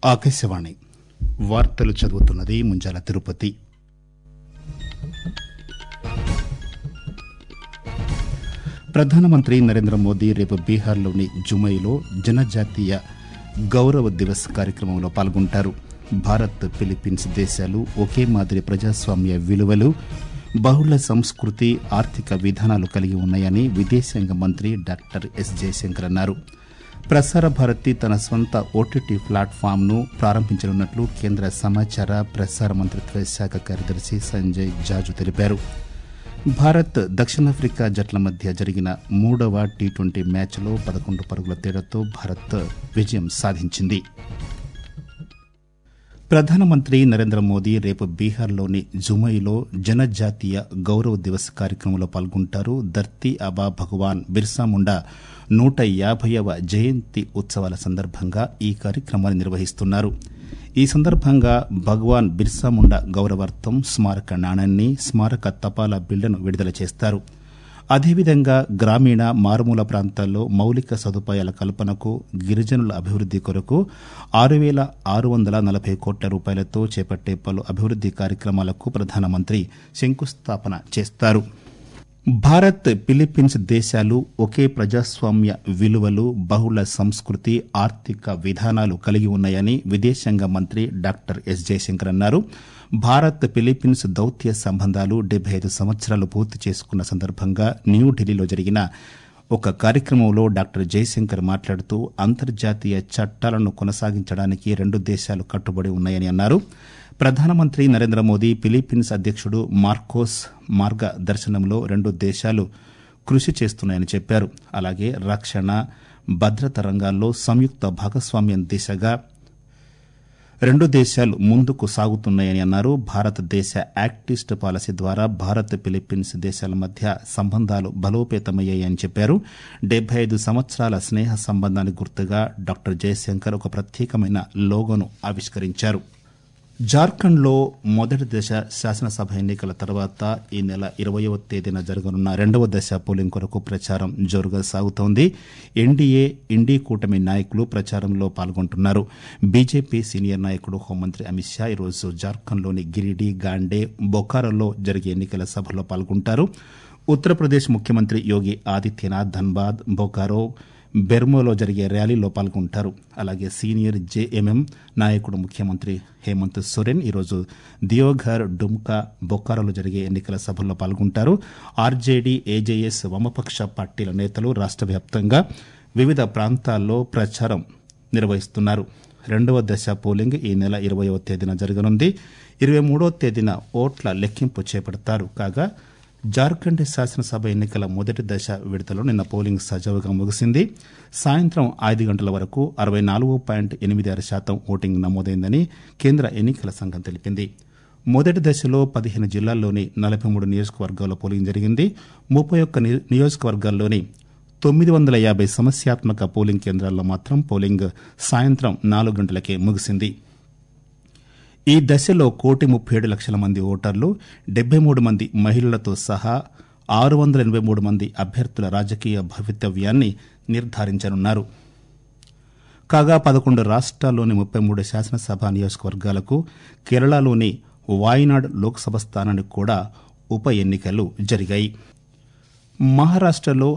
ఆకాశవాణి వార్తలు చదువుతున్నది ముంజాల తిరుపతి ప్రధానమంత్రి నరేంద్ర మోదీ రేపు బీహార్లోని జుమైలో జనజాతీయ గౌరవ దివస్ కార్యక్రమంలో పాల్గొంటారు భారత్ ఫిలిప్పీన్స్ దేశాలు ఒకే మాదిరి ప్రజాస్వామ్య విలువలు బహుళ సంస్కృతి ఆర్థిక విధానాలు కలిగి ఉన్నాయని విదేశాంగ మంత్రి డాక్టర్ ఎస్ జయశంకర్ అన్నారు ప్రసార భారతి తన సొంత ఓటీటీ ప్లాట్ఫామ్ను ప్రారంభించనున్నట్లు కేంద్ర సమాచార ప్రసార మంత్రిత్వ శాఖ కార్యదర్శి సంజయ్ జాజు తెలిపారు భారత్ దక్షిణాఫ్రికా జట్ల మధ్య జరిగిన మూడవ టీ ట్వంటీ మ్యాచ్లో పదకొండు పరుగుల తేడాతో భారత్ విజయం సాధించింది ప్రధానమంత్రి నరేంద్ర మోదీ రేపు బీహార్లోని జుమైలో జనజాతీయ గౌరవ దివస్ కార్యక్రమంలో పాల్గొంటారు ధర్తీ అబా భగవాన్ బిర్సా ముండా నూట యాభైవ జయంతి ఉత్సవాల సందర్భంగా ఈ కార్యక్రమాన్ని నిర్వహిస్తున్నారు ఈ సందర్భంగా భగవాన్ బిర్సా ముండా గౌరవార్థం స్మారక నాణాన్ని స్మారక తపాలా బిళ్లను విడుదల చేస్తారు అదేవిధంగా గ్రామీణ మారుమూల ప్రాంతాల్లో మౌలిక సదుపాయాల కల్పనకు గిరిజనుల అభివృద్ది కొరకు ఆరు వేల ఆరు వందల నలభై కోట్ల రూపాయలతో చేపట్టే పలు అభివృద్ది కార్యక్రమాలకు ప్రధానమంత్రి శంకుస్థాపన చేస్తారు భారత్ ఫిలిప్పీన్స్ దేశాలు ఒకే ప్రజాస్వామ్య విలువలు బహుళ సంస్కృతి ఆర్థిక విధానాలు కలిగి ఉన్నాయని విదేశాంగ మంత్రి డాక్టర్ ఎస్ జయశంకర్ అన్నారు భారత్ ఫిలిప్పీన్స్ దౌత్య సంబంధాలు డెబ్బై ఐదు సంవత్సరాలు పూర్తి చేసుకున్న సందర్భంగా న్యూఢిల్లీలో జరిగిన ఒక కార్యక్రమంలో డాక్టర్ జయశంకర్ మాట్లాడుతూ అంతర్జాతీయ చట్టాలను కొనసాగించడానికి రెండు దేశాలు కట్టుబడి ఉన్నాయని అన్నారు ప్రధానమంత్రి నరేంద్ర మోదీ ఫిలిప్పీన్స్ అధ్యక్షుడు మార్కోస్ మార్గదర్శనంలో రెండు దేశాలు కృషి చేస్తున్నాయని చెప్పారు అలాగే రక్షణ భద్రత రంగాల్లో సంయుక్త భాగస్వామ్యం దిశగా రెండు దేశాలు ముందుకు సాగుతున్నాయని అన్నారు భారతదేశ యాక్టిస్ట్ పాలసీ ద్వారా భారత్ ఫిలిప్పీన్స్ దేశాల మధ్య సంబంధాలు బలోపేతమయ్యాయని చెప్పారు డెబ్బై ఐదు సంవత్సరాల స్నేహ సంబంధానికి గుర్తుగా డాక్టర్ జయశంకర్ ఒక ప్రత్యేకమైన లోగోను ఆవిష్కరించారు జార్ఖండ్లో మొదటి దశ శాసనసభ ఎన్నికల తర్వాత ఈ నెల ఇరవయవ తేదీన జరగనున్న రెండవ దశ పోలింగ్ కొరకు ప్రచారం జోరుగా సాగుతోంది ఎన్డీఏ ఇండీ కూటమి నాయకులు ప్రచారంలో పాల్గొంటున్నారు బీజేపీ సీనియర్ నాయకుడు హోంమంత్రి అమిత్ షా ఈరోజు జార్ఖండ్లోని గిరిడి గాండే బొకారోలో జరిగే ఎన్నికల సభలో పాల్గొంటారు ఉత్తరప్రదేశ్ ముఖ్యమంత్రి యోగి ఆదిత్యనాథ్ ధన్బాద్ బొకారో బెర్మోలో జరిగే ర్యాలీలో పాల్గొంటారు అలాగే సీనియర్ జేఎంఎం నాయకుడు ముఖ్యమంత్రి హేమంత్ సోరెన్ ఈరోజు దియోఘర్ డుమ్కా బొక్కారోలో జరిగే ఎన్నికల సభల్లో పాల్గొంటారు ఆర్జేడీ ఏజేఎస్ వామపక్ష పార్టీల నేతలు రాష్ట్ర వ్యాప్తంగా వివిధ ప్రాంతాల్లో ప్రచారం నిర్వహిస్తున్నారు రెండవ దశ పోలింగ్ ఈ నెల ఇరవయవ తేదీన జరగనుంది ఇరవై మూడవ తేదీన ఓట్ల లెక్కింపు చేపడతారు కాగా జార్ఖండ్ శాసనసభ ఎన్నికల మొదటి దశ విడతలో నిన్న పోలింగ్ సజావుగా ముగిసింది సాయంత్రం ఐదు గంటల వరకు అరవై నాలుగు పాయింట్ ఎనిమిది ఆరు శాతం ఓటింగ్ నమోదైందని కేంద్ర ఎన్నికల సంఘం తెలిపింది మొదటి దశలో పదిహేను జిల్లాల్లోని నలభై మూడు నియోజకవర్గాల్లో పోలింగ్ జరిగింది ముప్పై ఒక్క నియోజకవర్గాల్లోని తొమ్మిది వందల యాభై సమస్యాత్మక పోలింగ్ కేంద్రాల్లో మాత్రం పోలింగ్ సాయంత్రం నాలుగు గంటలకే ముగిసింది ఈ దశలో కోటి ముప్పై ఏడు లక్షల మంది ఓటర్లు డెబ్బై మూడు మంది మహిళలతో సహా ఆరు వందల ఎనబై మూడు మంది అభ్యర్థుల రాజకీయ భవితవ్యాన్ని నిర్ధారించనున్నారు కాగా పదకొండు రాష్ట్రాల్లోని ముప్పై మూడు శాసనసభ నియోజకవర్గాలకు కేరళలోని వాయనాడ్ లోక్సభ స్థానానికి కూడా ఉప ఎన్నికలు జరిగాయి మహారాష్టలో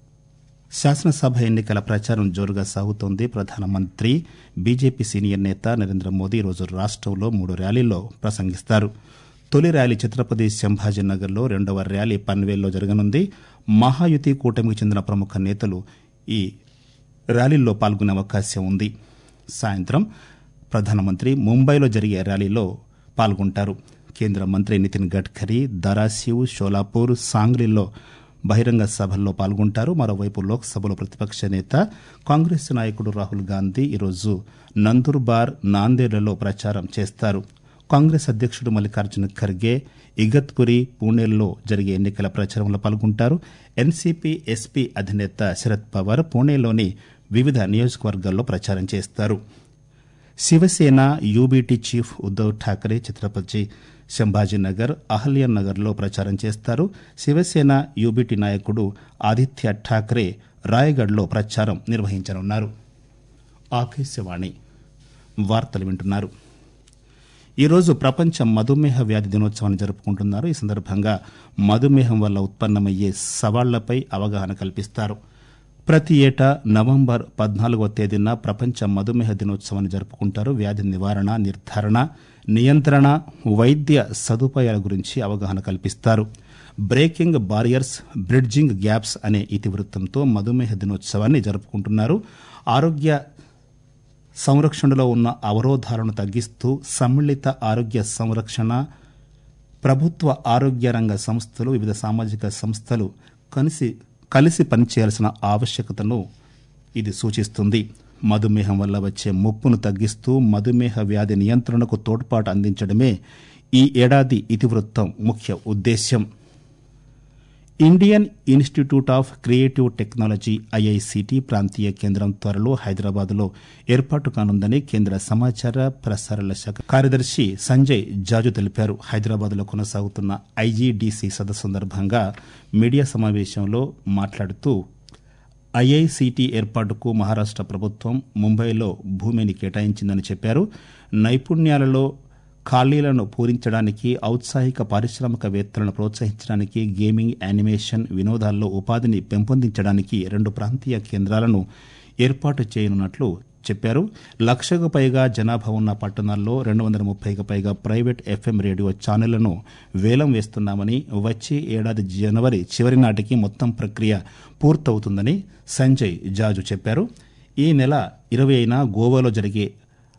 శాసనసభ ఎన్నికల ప్రచారం జోరుగా సాగుతోంది ప్రధానమంత్రి బీజేపీ సీనియర్ నేత నరేంద్ర మోదీ ఈరోజు రాష్టంలో మూడు ర్యాలీల్లో ప్రసంగిస్తారు తొలి ర్యాలీ ఛత్రపతి సంభాజీనగర్లో రెండవ ర్యాలీ పన్వేల్లో జరగనుంది మహాయుతి కూటమికి చెందిన ప్రముఖ నేతలు ఈ ర్యాలీల్లో పాల్గొనే అవకాశం ఉంది సాయంత్రం ప్రధానమంత్రి ముంబైలో జరిగే ర్యాలీలో పాల్గొంటారు కేంద్ర మంత్రి నితిన్ గడ్కరీ దరాసివ్ షోలాపూర్ సాంగ్లీలో బహిరంగ సభల్లో పాల్గొంటారు మరోవైపు లోక్సభలో ప్రతిపక్ష నేత కాంగ్రెస్ నాయకుడు రాహుల్ గాంధీ ఈరోజు నందూర్బార్ నాందేడ్లలో ప్రచారం చేస్తారు కాంగ్రెస్ అధ్యక్షుడు మల్లికార్జున ఖర్గే ఇగత్పురి పూణేల్లో జరిగే ఎన్నికల ప్రచారంలో పాల్గొంటారు ఎన్సీపీ ఎస్పీ అధినేత శరద్ పవార్ పూణేలోని వివిధ నియోజకవర్గాల్లో ప్రచారం చేస్తారు శివసేన యూబీటీ చీఫ్ ఉద్దవ్ ఠాకరే ఛత్రపతి సంభాజీనగర్ అహల్యానగర్లో ప్రచారం చేస్తారు శివసేన యూబీటీ నాయకుడు ఆదిత్య ఠాకరే రాయగఢ్లో ప్రచారం నిర్వహించనున్నారు ఆకాశవాణి వార్తలు వింటున్నారు ఈరోజు ప్రపంచ మధుమేహ వ్యాధి దినోత్సవాన్ని జరుపుకుంటున్నారు ఈ సందర్భంగా మధుమేహం వల్ల ఉత్పన్నమయ్యే సవాళ్లపై అవగాహన కల్పిస్తారు ప్రతి ఏటా నవంబర్ పద్నాలుగవ తేదీన ప్రపంచ మధుమేహ దినోత్సవాన్ని జరుపుకుంటారు వ్యాధి నివారణ నిర్ధారణ నియంత్రణ వైద్య సదుపాయాల గురించి అవగాహన కల్పిస్తారు బ్రేకింగ్ బారియర్స్ బ్రిడ్జింగ్ గ్యాప్స్ అనే ఇతివృత్తంతో మధుమేహ దినోత్సవాన్ని జరుపుకుంటున్నారు ఆరోగ్య సంరక్షణలో ఉన్న అవరోధాలను తగ్గిస్తూ సమ్మిళిత ఆరోగ్య సంరక్షణ ప్రభుత్వ ఆరోగ్య రంగ సంస్థలు వివిధ సామాజిక సంస్థలు కలిసి కలిసి పనిచేయాల్సిన ఆవశ్యకతను ఇది సూచిస్తుంది మధుమేహం వల్ల వచ్చే ముప్పును తగ్గిస్తూ మధుమేహ వ్యాధి నియంత్రణకు తోడ్పాటు అందించడమే ఈ ఏడాది ఇతివృత్తం ముఖ్య ఉద్దేశ్యం Indian institute of creative technology IICT ప్రాంతీయ కేంద్రం త్వరలో హైదరాబాద్లో ఏర్పాటు కానుందని కేంద్ర సమాచార ప్రసారాల శాఖ కార్యదర్శి సంజయ్ జాజు తెలిపారు హైదరాబాద్లో కొనసాగుతున్న ఐజీడీసీ సదస్సు సందర్భంగా మీడియా సమావేశంలో మాట్లాడుతూ ఐఐసిటి ఏర్పాటుకు మహారాష్ట ప్రభుత్వం ముంబైలో భూమిని కేటాయించిందని చెప్పారు నైపుణ్యాలలో ఖాళీలను పూరించడానికి ఔత్సాహిక పారిశ్రామికవేత్తలను ప్రోత్సహించడానికి గేమింగ్ యానిమేషన్ వినోదాల్లో ఉపాధిని పెంపొందించడానికి రెండు ప్రాంతీయ కేంద్రాలను ఏర్పాటు చేయనున్నట్లు చెప్పారు లక్షకు పైగా జనాభా ఉన్న పట్టణాల్లో రెండు వందల ముప్పైకి పైగా ప్రైవేట్ ఎఫ్ఎం రేడియో ఛానళ్లను వేలం వేస్తున్నామని వచ్చే ఏడాది జనవరి చివరి నాటికి మొత్తం ప్రక్రియ పూర్తవుతుందని సంజయ్ జాజు చెప్పారు ఈ నెల ఇరవై అయిన గోవాలో జరిగే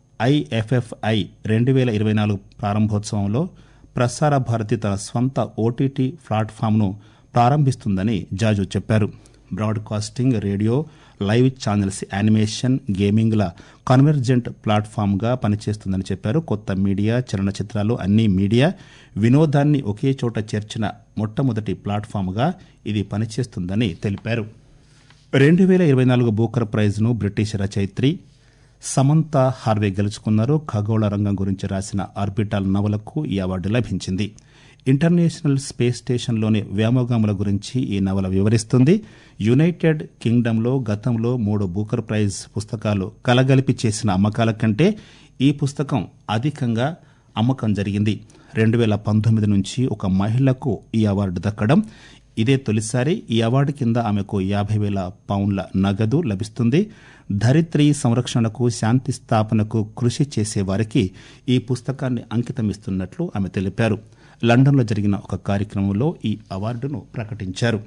ఐఎఫ్ఎఫ్ఐ రెండు వేల ఇరవై నాలుగు ప్రారంభోత్సవంలో ప్రసార భారతి తన స్వంత ఓటీటీ ప్లాట్ఫామ్ను ప్రారంభిస్తుందని జాజు చెప్పారు broadcasting radio live channels animation గేమింగ్ల కన్వర్జెంట్ ప్లాట్ఫామ్గా పనిచేస్తుందని చెప్పారు కొత్త మీడియా చలనచిత్రాలు అన్ని మీడియా వినోదాన్ని ఒకే చోట చేర్చిన మొట్టమొదటి ప్లాట్ఫామ్గా ఇది పనిచేస్తుందని తెలిపారు రెండు వేల ఇరవై నాలుగు బూకర్ ప్రైజ్ను బ్రిటిష్ రచయిత్రి సమంత హార్వే గెలుచుకున్నారు ఖగోళ రంగం గురించి రాసిన ఆర్బిటాల్ నవలకు ఈ అవార్డు లభించింది ఇంటర్నేషనల్ స్పేస్ స్టేషన్లోని వ్యోమగాముల గురించి ఈ నవల వివరిస్తుంది యునైటెడ్ కింగ్డమ్లో గతంలో మూడు బూకర్ ప్రైజ్ పుస్తకాలు కలగలిపి చేసిన అమ్మకాల కంటే ఈ పుస్తకం అధికంగా అమ్మకం జరిగింది రెండు వేల పంతొమ్మిది నుంచి ఒక మహిళకు ఈ అవార్డు దక్కడం ఇదే తొలిసారి ఈ అవార్డు కింద ఆమెకు యాభై వేల పౌండ్ల నగదు లభిస్తుంది ధరిత్రి సంరక్షణకు శాంతి స్థాపనకు కృషి చేసే వారికి ఈ పుస్తకాన్ని అంకితమిస్తున్నట్లు ఆమె తెలిపారు లండన్లో జరిగిన ఒక కార్యక్రమంలో ఈ అవార్డును ప్రకటించారు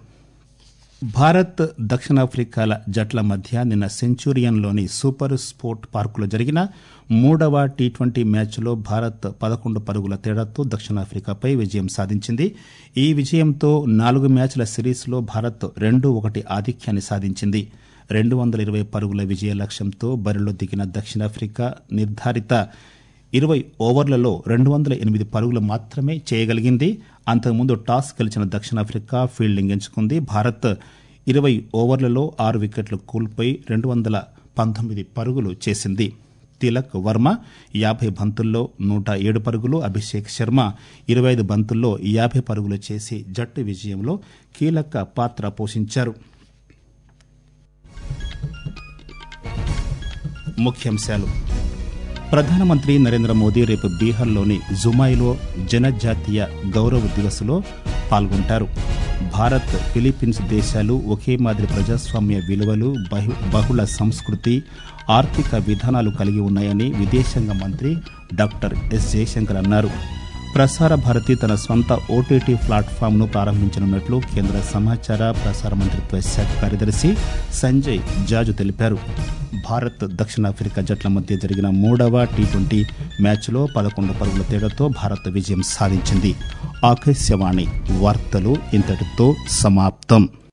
భారత్ దక్షిణాఫ్రికాల జట్ల మధ్య నిన్న సెంచురియన్లోని సూపర్ స్పోర్ట్ పార్కులో జరిగిన మూడవ టీ ట్వంటీ మ్యాచ్లో భారత్ పదకొండు పరుగుల తేడాతో దక్షిణాఫ్రికాపై విజయం సాధించింది ఈ విజయంతో నాలుగు మ్యాచ్ల సిరీస్లో భారత్ రెండు ఒకటి ఆధిక్యాన్ని సాధించింది రెండు వందల ఇరవై పరుగుల విజయ లక్ష్యంతో బరిలో దిగిన దక్షిణాఫ్రికా నిర్ధారిత ఇరవై ఓవర్లలో రెండు వందల ఎనిమిది పరుగులు మాత్రమే చేయగలిగింది అంతకుముందు టాస్ గెలిచిన దక్షిణాఫ్రికా ఫీల్డింగ్ ఎంచుకుంది భారత్ ఇరవై ఓవర్లలో ఆరు వికెట్లు కోల్పోయి రెండు వందల పంతొమ్మిది పరుగులు చేసింది తిలక్ వర్మ యాభై బంతుల్లో నూట ఏడు పరుగులు అభిషేక్ శర్మ ఇరవై ఐదు బంతుల్లో యాభై పరుగులు చేసి జట్టు విజయంలో కీలక పాత్ర పోషించారు ముఖ్యాంశాలు ప్రధానమంత్రి నరేంద్ర మోదీ రేపు బీహార్లోని జుమాయిలో జనజాతీయ గౌరవ దివస్లో పాల్గొంటారు భారత్ ఫిలిప్పీన్స్ దేశాలు ఒకే మాదిరి ప్రజాస్వామ్య విలువలు బహుళ సంస్కృతి ఆర్థిక విధానాలు కలిగి ఉన్నాయని విదేశాంగ మంత్రి డాక్టర్ ఎస్ జయశంకర్ అన్నారు ప్రసార భారతి తన స్వంత ఓటీటీ ప్లాట్ఫామ్ను ప్రారంభించనున్నట్లు కేంద్ర సమాచార ప్రసార మంత్రిత్వ శాఖ కార్యదర్శి సంజయ్ జాజు తెలిపారు భారత్ దక్షిణాఫ్రికా జట్ల మధ్య జరిగిన మూడవ టీ ట్వంటీ మ్యాచ్లో పదకొండు పరుగుల తేడాతో భారత్ విజయం సాధించింది ఆకాశవాణి వార్తలు ఇంతటితో సమాప్తం